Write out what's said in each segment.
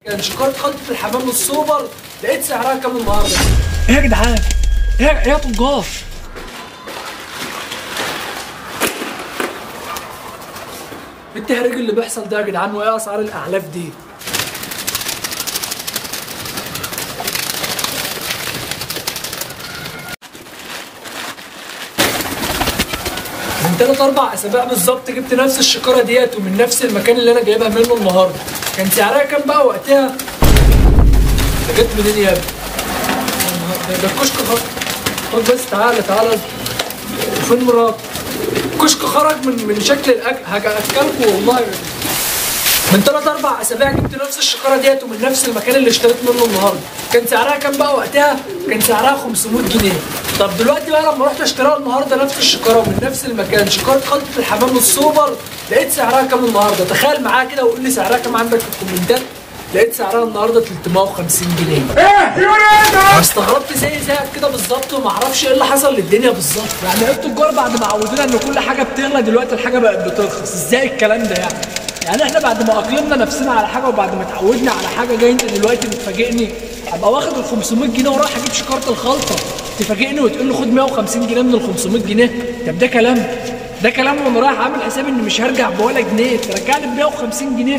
كان شكارة خلطة الحمام السوبر لقيت سعرها كام النهارده؟ ايه يا جدعان؟ ايه ايه يا تجار؟ إيه التهريج اللي بيحصل ده يا جدعان وايه اسعار الاعلاف دي؟ من تلات اربع اسابيع بالظبط جبت نفس الشكاره ديت ومن نفس المكان اللي انا جايبها منه النهارده كان سعرها كام بقى وقتها؟ ده جت منين يا ابني؟ ده- ده الكشك خرج خد بس تعالى تعالى فين مرات؟ الكشك خرج من من شكل الاكل هاكلكوا والله من ثلاث اربع اسابيع جبت نفس الشكاره ديت ومن نفس المكان اللي اشتريت منه النهارده كان سعرها كام بقى وقتها كان سعرها 500 جنيه طب دلوقتي بقى لما رحت اشتريها النهارده نفس الشكاره ومن نفس المكان شكاره خلطه الحمام السوبر لقيت سعرها كام النهارده تخيل معايا كده وقول لي سعرها كام عندك في الكومنتات لقيت سعرها النهارده 350 جنيه انا استغربت زي زيك كده بالظبط وما اعرفش ايه اللي حصل للدنيا بالظبط يعني انتوا التجار بعد ما عودونا ان كل حاجه بتغلى دلوقتي الحاجه بقت بترخص ازاي الكلام ده يعني يعني احنا بعد ما اقلمنا نفسنا على حاجه وبعد ما اتعودنا على حاجه جاي انت دلوقتي بتفاجئني ابقى واخد ال 500 جنيه ورايح اجيب شكاره الخلطه تفاجئني وتقول لي خد 150 جنيه من ال 500 جنيه طب ده كلام ده كلام وانا رايح عامل حساب اني مش هرجع بولا جنيه ترجعني ب 150 جنيه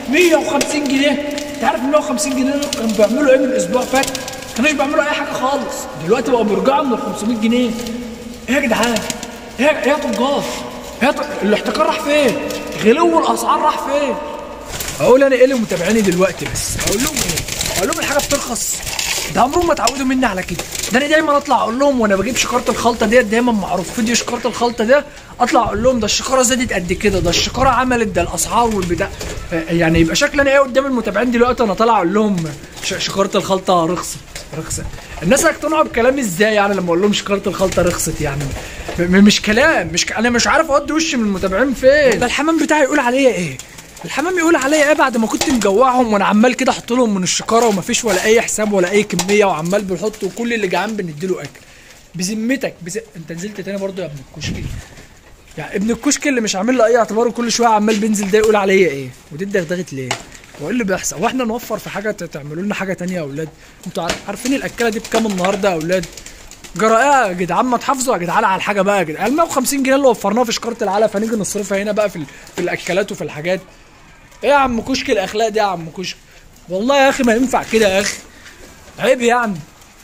150 جنيه انت عارف ال 150 جنيه دول كانوا بيعملوا ايه من الاسبوع فات؟ كانوش بيعملوا اي حاجه خالص دلوقتي بقوا بيرجعوا من ال 500 جنيه ايه يا جدعان؟ ايه ايه يا تجار؟ ايه يا ت- الاحتكار راح فين؟ غلو الاسعار راح فين؟ اقول انا ايه لمتابعيني دلوقتي بس اقول لهم ايه؟ اقول لهم الحاجه بترخص ده عمرهم ما اتعودوا مني على كده ده انا دايما اطلع اقول لهم وانا بجيب شكاره الخلطه ديت دايما معروف فيديو شكاره الخلطه ده اطلع اقول لهم ده الشكاره زادت قد كده ده الشكاره عملت ده الاسعار والبتاع آه، يعني يبقى شكلي انا ايه قدام المتابعين دلوقتي انا طالع اقول لهم ش- شكاره الخلطه رخصت رخصت الناس هيقتنعوا بكلامي ازاي يعني لما اقول لهم شكاره الخلطه رخصت يعني م- م- مش كلام مش ك... انا مش عارف اودي وشي من المتابعين فين ده الحمام بتاعي يقول عليا ايه الحمام يقول عليا ايه بعد ما كنت مجوعهم وانا عمال كده احط لهم من الشكاره ومفيش ولا اي حساب ولا اي كميه وعمال بنحط وكل اللي جعان بنديله اكل بذمتك بز... انت نزلت تاني برضه يا ابن الكشكي يعني ابن الكشك اللي مش عامل له اي اعتبار وكل شويه عمال بينزل ده يقول عليا ايه ودي اتدغدغت ليه وايه اللي بيحصل واحنا نوفر في حاجه ت- تعملوا لنا حاجه تانية يا اولاد انتوا عار- عارفين الاكله دي بكام النهارده يا اولاد جرائيه يا جدعان ما تحافظوا يا جدعان على الحاجه بقى يا جدعان ال 150 جنيه اللي وفرناها في شكاره العلف هنيجي نصرفها هنا بقى في ال- في الاكلات وفي الحاجات ايه يا عم كشك الاخلاق دي يا عم كشك والله يا اخي ما ينفع كده يا اخي عيب يعني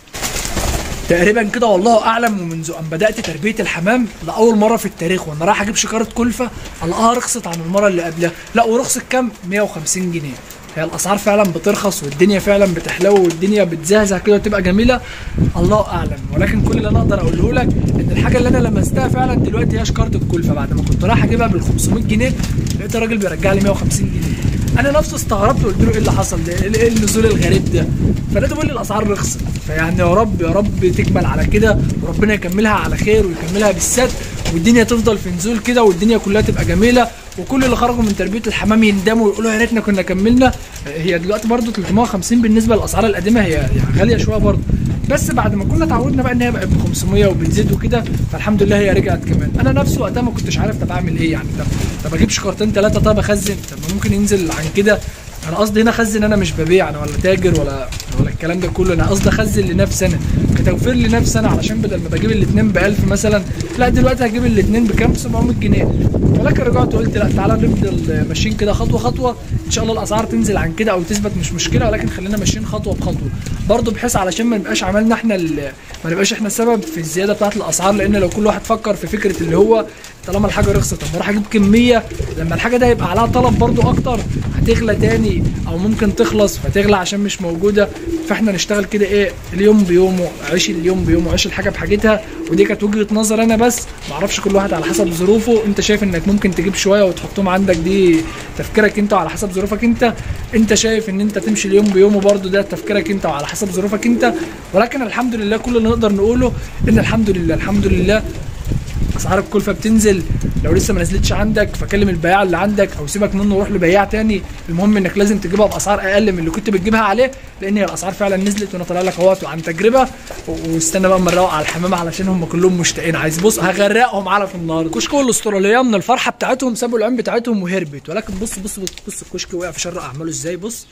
تقريبا كده والله اعلم ومنذ ان بدات تربيه الحمام لاول مره في التاريخ وانا رايح اجيب شكاره كلفه الاقاها رخصت عن المره اللي قبلها لا ورخصت كام 150 جنيه هي الاسعار فعلا بترخص والدنيا فعلا بتحلو والدنيا بتزهزه كده وتبقى جميله الله اعلم ولكن كل اللي انا اقدر اقوله لك ان الحاجه اللي انا لمستها فعلا دلوقتي هي شكاره الكلفه بعد ما كنت رايح اجيبها بال 500 جنيه لقيت الراجل بيرجع لي 150 جنيه انا نفسي استغربت وقلت له ايه اللي حصل ده ايه إيه النزول الغريب ده فلقيته بيقول لي الاسعار رخصت فيعني يا رب يا رب تكمل على كده وربنا يكملها على خير ويكملها بالستر والدنيا تفضل في نزول كده والدنيا كلها تبقى جميله وكل اللي خرجوا من تربيه الحمام يندموا ويقولوا يا ريتنا كنا كملنا هي دلوقتي برضو 350 بالنسبه للاسعار القديمه هي يعني غاليه شويه برضو بس بعد ما كنا اتعودنا بقى ان هي بقت ب 500 وبنزيد وكده فالحمد لله هي رجعت كمان انا نفسي وقتها ما كنتش عارف طب اعمل ايه يعني طب طب اجيب شكارتين ثلاثه طب اخزن طب ما ممكن ينزل عن كده انا قصدي هنا اخزن انا مش ببيع انا ولا تاجر ولا ولا الكلام ده كله انا قصدي اخزن لنفسي انا كتوفير لنفسي انا علشان بدل ما بجيب الاثنين ب 1000 مثلا لا دلوقتي هجيب الاثنين بكام 700 جنيه ولكن رجعت وقلت لا تعالى نفضل ماشيين كده خطوه خطوه ان شاء الله الاسعار تنزل عن كده او تثبت مش مشكله ولكن خلينا ماشيين خطوه بخطوه برضه بحيث علشان ما نبقاش عملنا احنا ال- ما نبقاش احنا السبب في الزياده بتاعت الاسعار لان لو كل واحد فكر في فكره اللي هو طالما الحاجه رخصت طب اروح اجيب كميه لما الحاجه ده يبقى عليها طلب برضه اكتر هتغلى تاني او ممكن تخلص فتغلى عشان مش موجوده فاحنا نشتغل كده ايه اليوم بيومه عيش اليوم بيومه عيش الحاجه بحاجتها ودي كانت وجهه نظر انا بس معرفش كل واحد على حسب ظروفه انت شايف انك ممكن تجيب شويه وتحطهم عندك دي تفكيرك انت وعلى حسب ظروفك انت انت شايف ان انت تمشي اليوم بيومه برضه ده تفكيرك انت وعلى حسب ظروفك انت ولكن الحمد لله كل اللي نقدر نقوله ان الحمد لله الحمد لله اسعار الكلفه بتنزل لو لسه ما نزلتش عندك فكلم البياع اللي عندك او سيبك منه وروح لبياع تاني المهم انك لازم تجيبها باسعار اقل من اللي كنت بتجيبها عليه لان هي الاسعار فعلا نزلت وانا طالع لك اهوت عن تجربه و- واستنى بقى اما نروق على الحمام علشان هم كلهم مشتاقين عايز بص هغرقهم على في النهارده كشكو الاستراليه من الفرحه بتاعتهم سابوا العين بتاعتهم وهربت ولكن بص بص بص, بص الكشك وقع في شر اعماله ازاي بص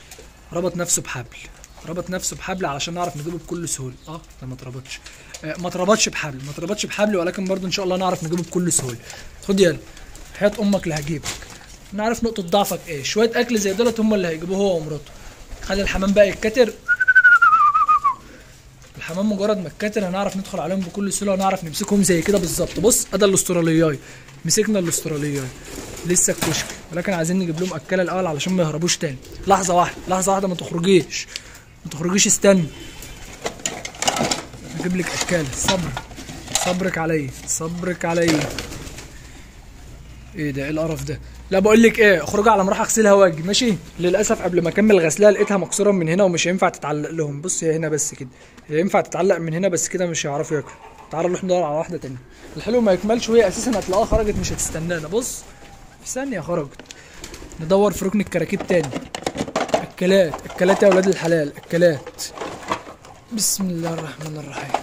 ربط نفسه بحبل ربط نفسه بحبل علشان نعرف نجيبه بكل سهوله اه ده ما اتربطش آه ما اتربطش بحبل ما اتربطش بحبل ولكن برضه ان شاء الله نعرف نجيبه بكل سهوله خد يلا حياة امك اللي هجيبك نعرف نقطة ضعفك ايه شوية اكل زي دولت هم اللي هيجيبوه هو ومراته خلي الحمام بقى يتكتر الحمام مجرد ما اتكتر هنعرف ندخل عليهم بكل سهوله ونعرف نمسكهم زي كده بالظبط بص ادي الاسترالياي مسكنا الاسترالياي لسه الكشك ولكن عايزين نجيب لهم اكله الاول علشان ما يهربوش تاني لحظه واحده لحظه واحده ما تخرجيش ما تخرجيش استني اجيب لك اكاله صبر صبرك عليا صبرك عليا ايه ده ايه القرف ده لا بقول لك ايه اخرجوا على ما اروح اغسلها واجي ماشي للاسف قبل ما اكمل غسلها لقيتها مكسوره من هنا ومش هينفع تتعلق لهم بص هي هنا بس كده هي ينفع تتعلق من هنا بس كده مش هيعرفوا ياكلوا تعالوا نروح ندور على واحده تانية الحلو ما يكملش وهي اساسا هتلاقيها خرجت مش هتستنانا بص في ثانيه خرجت ندور في ركن الكراكيب تاني اكلات اكلات يا اولاد الحلال اكلات بسم الله الرحمن الرحيم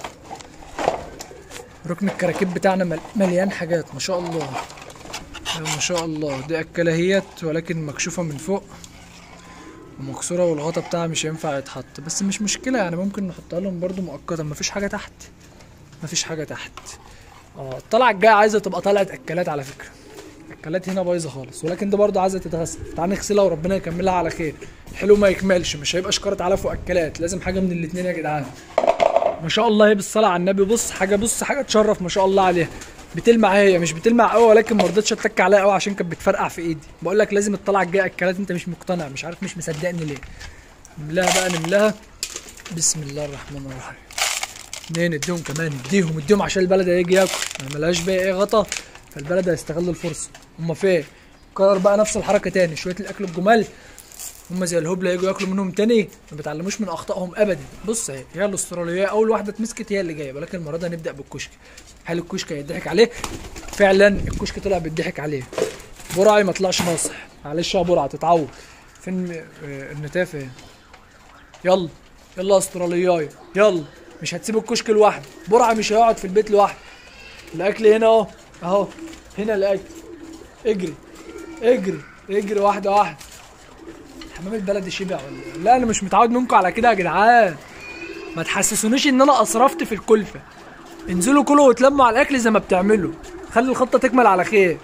ركن الكراكيب بتاعنا مل- مليان حاجات ما شاء الله يا ما شاء الله دي أكلهيت ولكن مكشوفة من فوق ومكسورة والغطا بتاعها مش هينفع يتحط بس مش مشكلة يعني ممكن نحطها لهم برضو مؤقتا مفيش حاجة تحت مفيش حاجة تحت اه الطلعة الجاية عايزة تبقى طلعة أكلات على فكرة أكلات هنا بايظة خالص ولكن دي برضو عايزة تتغسل تعال نغسلها وربنا يكملها على خير الحلو ما يكملش مش هيبقى شكارة علف وأكلات لازم حاجة من الاتنين يا جدعان ما شاء الله هي بالصلاة على النبي بص حاجة بص حاجة تشرف ما شاء الله عليها بتلمع هي مش بتلمع قوي ولكن ما رضيتش اتك عليها قوي عشان كانت بتفرقع في ايدي بقول لك لازم الطلعه الجايه اكلات انت مش مقتنع مش عارف مش مصدقني ليه نملاها بقى نملاها بسم الله الرحمن الرحيم اتنين اديهم كمان اديهم اديهم عشان البلد هيجي ياكل ما ملهاش بقى ايه غطا فالبلد هيستغل الفرصه هما فين كرر بقى نفس الحركه تاني شويه الاكل الجمال هما زي الهبله يجوا ياكلوا منهم تاني ما بيتعلموش من اخطائهم ابدا بص اهي هي الاستراليه اول واحده اتمسكت هي اللي جايه ولكن المره دي هنبدا بالكشك هل الكشك هيضحك عليه فعلا الكشك طلع بيضحك عليه برعي ما طلعش ناصح معلش يا برعه تتعود فين آه، النتافه ايه يلا يلا يا استرالياي يلا مش هتسيب الكشك لوحده برعه مش هيقعد في البيت لوحده الاكل هنا اهو اهو هنا الاكل اجري اجري اجري واحده واحده حمام البلد شبع ولا إيه؟ لا انا مش متعود منكم على كده يا جدعان ما تحسسونيش ان انا اسرفت في الكلفه انزلوا كلوا وتلموا على الاكل زي ما بتعملوا خلي الخطه تكمل على خير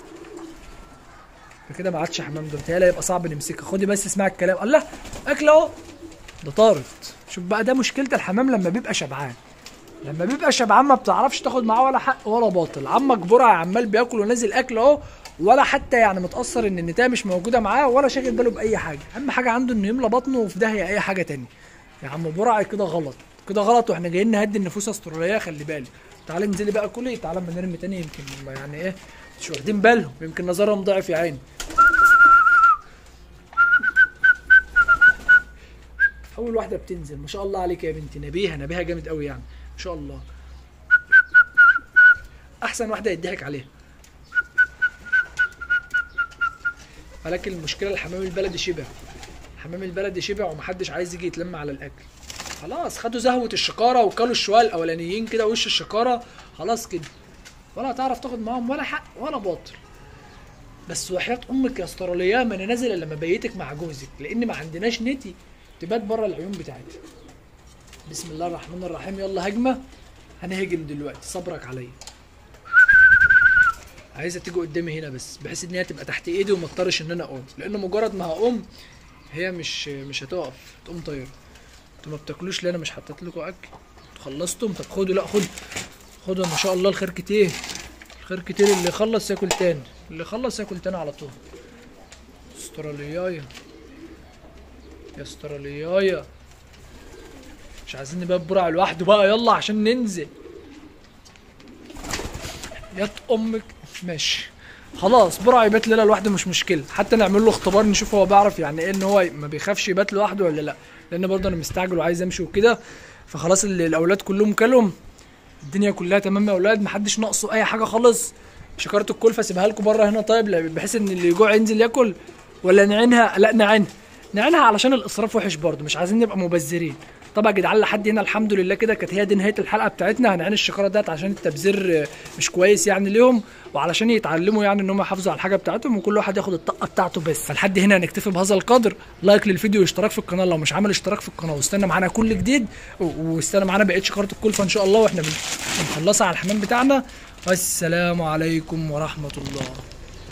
كده ما عادش حمام ده بتهيألي هيبقى صعب نمسكها خدي بس اسمعي الكلام الله اكل اهو ده طارت شوف بقى ده مشكله الحمام لما بيبقى شبعان لما بيبقى شبعان ما بتعرفش تاخد معاه ولا حق ولا باطل عمك برع عمال بياكل ونازل اكل اهو ولا حتى يعني متاثر ان النتايه مش موجوده معاه ولا شاغل باله باي حاجه اهم حاجه عنده انه يملى بطنه وفي داهيه اي حاجه تانية يا عم برع كده غلط كده غلط واحنا جايين نهدي النفوس استراليه خلي بالك تعالى انزلي بقى كلي تعالى اما نرمي تاني يمكن هم يعني ايه مش واخدين بالهم يمكن نظرهم ضعف يا عيني اول واحده بتنزل ما شاء الله عليك يا بنتي نبيهه نبيهه جامد قوي يعني ما شاء الله احسن واحده يضحك عليها ولكن المشكله الحمام البلدي شبع حمام البلدي شبع ومحدش عايز يجي يتلم على الاكل خلاص خدوا زهوه الشقاره وكلوا الشويه الاولانيين كده وش الشقاره خلاص كده ولا هتعرف تاخد معاهم ولا حق ولا باطل بس وحياة امك يا استراليه ما انا نازل الا لما بيتك مع جوزك لان ما عندناش نتي تبات بره العيون بتاعتها بسم الله الرحمن الرحيم يلا هجمه هنهجم دلوقتي صبرك عليا عايزه تيجي قدامي هنا بس بحيث ان هي تبقى تحت ايدي وما اضطرش ان انا اقوم لان مجرد ما هقوم هي مش مش هتقف تقوم طايره انتوا ما بتاكلوش ليه انا مش حطيت لكم اكل انتوا خلصتم طب خدوا لا خد خدوا ما شاء الله الخير كتير الخير كتير اللي يخلص ياكل تاني اللي يخلص ياكل تاني على طول استراليايا يا استراليايا مش عايزين نبقى برع لوحده بقى يلا عشان ننزل يا امك ماشي خلاص برع يبات ليله لوحده مش مشكله حتى نعمل له اختبار نشوف هو بيعرف يعني ايه ان هو ما بيخافش يبات لوحده ولا لا لان برضه انا مستعجل وعايز امشي وكده فخلاص ال- الاولاد كلهم كلهم الدنيا كلها تمام يا اولاد محدش ناقصه اي حاجه خالص شكاره الكلفه سيبها لكم بره هنا طيب لا- بحيث ان اللي يجوع ينزل ياكل ولا نعينها لا نعينها نعينها علشان الاسراف وحش برضه مش عايزين نبقى مبذرين طبعا يا جدعان لحد هنا الحمد لله كده كانت هي دي نهايه الحلقه بتاعتنا هنعين الشكاره ديت عشان التبذير آه، مش كويس يعني ليهم وعلشان يتعلموا يعني ان هم يحافظوا على الحاجه بتاعتهم وكل واحد ياخد الطاقه بتاعته بس فلحد هنا هنكتفي بهذا القدر لايك للفيديو واشتراك في القناه لو مش عامل اشتراك في القناه واستنى معانا كل جديد و- واستنى معانا بقيه شكاره الكلفه ان شاء الله واحنا بن- بنخلصها على الحمام بتاعنا والسلام عليكم ورحمه الله